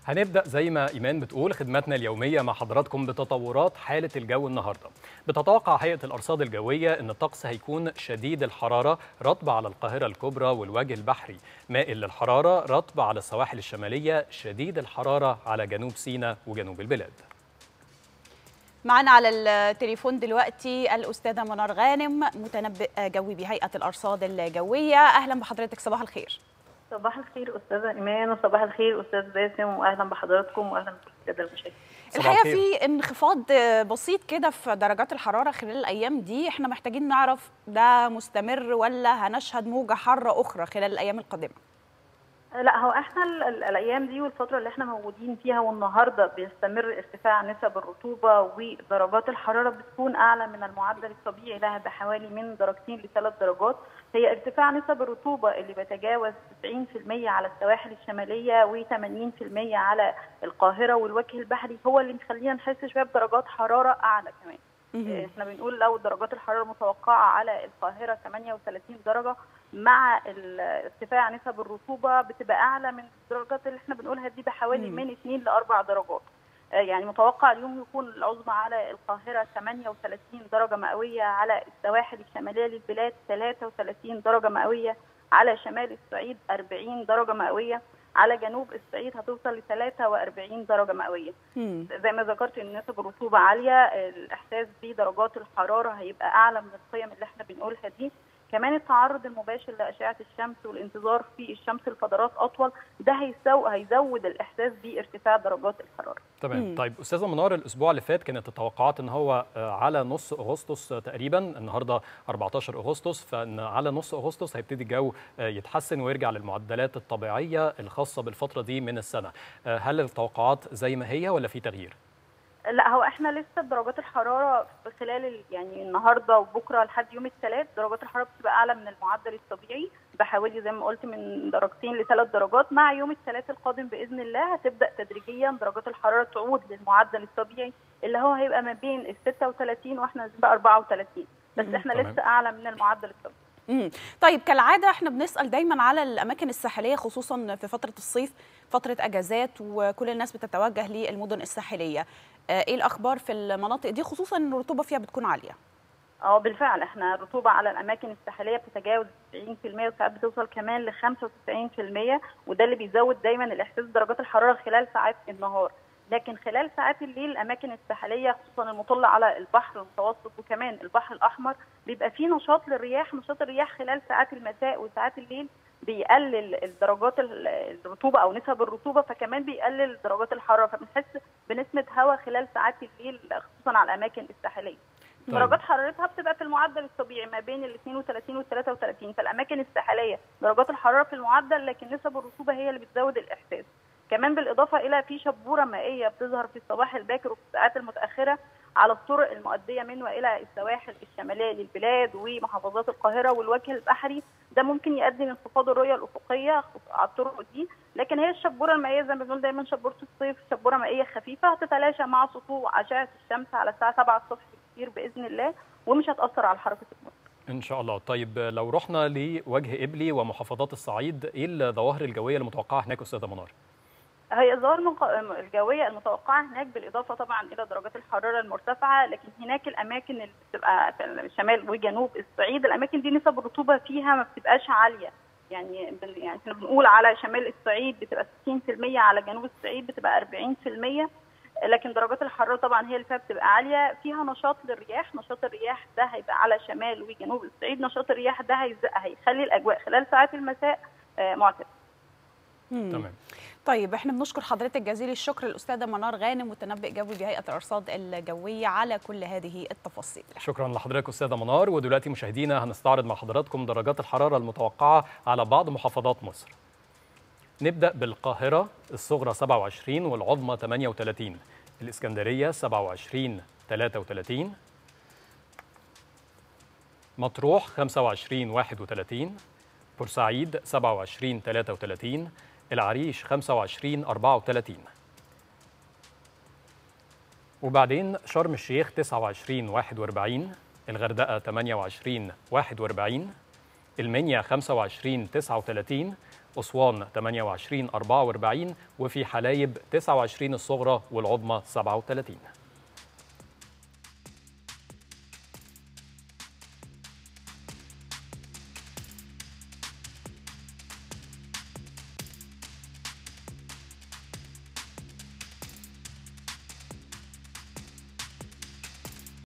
هنبدأ زي ما إيمان بتقول خدماتنا اليومية مع حضراتكم بتطورات حالة الجو النهاردة بتتوقع هيئة الأرصاد الجوية أن الطقس هيكون شديد الحرارة رطب على القاهرة الكبرى والوجه البحري مائل للحرارة رطب على السواحل الشمالية شديد الحرارة على جنوب سيناء وجنوب البلاد معنا على التليفون دلوقتي الأستاذة منار غانم متنبئ جوي بهيئة الأرصاد الجوية أهلا بحضرتك صباح الخير صباح الخير استاذه ايمان وصباح الخير استاذ باسم واهلا بحضراتكم واهلا بالساده المشاهدين الحقيقه في انخفاض بسيط كده في درجات الحراره خلال الايام دي احنا محتاجين نعرف ده مستمر ولا هنشهد موجه حاره اخرى خلال الايام القادمه لا هو احنا ال ال الايام دي والفتره اللي احنا موجودين فيها والنهارده بيستمر ارتفاع نسب الرطوبه ودرجات الحراره بتكون اعلى من المعدل الطبيعي لها بحوالي من درجتين لثلاث درجات هي ارتفاع نسب الرطوبه اللي بيتجاوز 90% على السواحل الشماليه و80% على القاهره والوجه البحري هو اللي مخلينا نحس شويه بدرجات حراره اعلى كمان احنا بنقول لو درجات الحراره المتوقعه على القاهره 38 درجه مع ارتفاع نسب الرطوبه بتبقى اعلى من الدرجات اللي احنا بنقولها دي بحوالي من 2 ل 4 درجات يعني متوقع اليوم يكون العظمى على القاهرة 38 درجة مئوية على السواحل الشمالية للبلاد 33 درجة مئوية على شمال الصعيد 40 درجة مئوية على جنوب الصعيد هتوصل ل 43 درجة مئوية زي ما ذكرت ان نسب الرطوبة عالية الإحساس بدرجات الحرارة هيبقى أعلى من القيم اللي احنا بنقولها دي كمان التعرض المباشر لاشعه الشمس والانتظار في الشمس لفترات اطول ده هيسو هيزود الاحساس بارتفاع درجات الحراره. تمام طيب استاذه منار الاسبوع اللي فات كانت التوقعات ان هو على نص اغسطس تقريبا النهارده 14 اغسطس فان على نص اغسطس هيبتدي الجو يتحسن ويرجع للمعدلات الطبيعيه الخاصه بالفتره دي من السنه. هل التوقعات زي ما هي ولا في تغيير؟ لا هو احنا لسه درجات الحراره في خلال يعني النهارده وبكره لحد يوم الثلاث درجات الحراره بتبقى اعلى من المعدل الطبيعي بحوالي زي ما قلت من درجتين لثلاث درجات مع يوم الثلاث القادم باذن الله هتبدا تدريجيا درجات الحراره تعود للمعدل الطبيعي اللي هو هيبقى ما بين ال 36 واحنا نازلين 34 بس احنا تمام. لسه اعلى من المعدل الطبيعي مم. طيب كالعاده احنا بنسال دايما على الاماكن الساحليه خصوصا في فتره الصيف فتره اجازات وكل الناس بتتوجه للمدن الساحليه آه، ايه الاخبار في المناطق دي خصوصا ان الرطوبه فيها بتكون عاليه اه بالفعل احنا الرطوبه على الاماكن الساحليه بتتجاوز 90% وساعات بتوصل كمان ل 95% وده اللي بيزود دايما الاحساس بدرجات الحراره خلال ساعات النهار لكن خلال ساعات الليل الاماكن الساحليه خصوصا المطله على البحر المتوسط وكمان البحر الاحمر بيبقى فيه نشاط للرياح نشاط الرياح خلال ساعات المساء وساعات الليل بيقلل الدرجات الرطوبه او نسب الرطوبه فكمان بيقلل درجات الحراره فبنحس بنسمه هواء خلال ساعات الليل خصوصا على الاماكن الساحليه طيب. درجات حرارتها بتبقى في المعدل الطبيعي ما بين ال 32 وال 33 فالاماكن الساحليه درجات الحراره في المعدل لكن نسب الرطوبه هي اللي بتزود الاحساس كمان بالاضافه الى في شبوره مائيه بتظهر في الصباح الباكر وفي الساعات المتاخره على الطرق المؤديه من والى السواحل الشماليه للبلاد ومحافظات القاهره والوجه البحري ده ممكن يؤدي لانخفاض الرؤيه الافقيه على الطرق دي لكن هي الشبوره المائيه زي ما بنقول دايما شبوره الصيف شبوره مائيه خفيفه هتتلاشى مع سطوع اشعه الشمس على الساعه 7 الصبح كتير باذن الله ومش هتاثر على حركه المرور ان شاء الله طيب لو رحنا لوجه ابلي ومحافظات الصعيد ايه الظواهر الجويه المتوقعه هناك استاذه منار هي الظواهر المق- الجويه المتوقعه هناك بالاضافه طبعا الى درجات الحراره المرتفعه لكن هناك الاماكن اللي بتبقى في الشمال وجنوب الصعيد الاماكن دي نسب الرطوبه فيها ما بتبقاش عاليه يعني بن- يعني احنا بنقول على شمال الصعيد بتبقى 60% على جنوب الصعيد بتبقى 40% لكن درجات الحراره طبعا هي اللي فيها بتبقى عاليه فيها نشاط للرياح نشاط الرياح ده هيبقى على شمال وجنوب الصعيد نشاط الرياح ده هيز- هيخلي الاجواء خلال ساعات المساء آه، معتدله مم. تمام طيب احنا بنشكر حضرتك جزيل الشكر الاستاذه منار غانم متنبئ جوي بهيئه الارصاد الجويه على كل هذه التفاصيل شكرا لحضرتك استاذه منار ودلوقتي مشاهدينا هنستعرض مع حضراتكم درجات الحراره المتوقعه على بعض محافظات مصر نبدا بالقاهره الصغرى 27 والعظمى 38 الاسكندريه 27 33 مطروح 25 31 بورسعيد 27 33 العريش 25 34 وبعدين شرم الشيخ 29 41 الغردقة 28 41 المنيا 25 39 أسوان 28 44 وفي حلايب 29 الصغرى والعظمى 37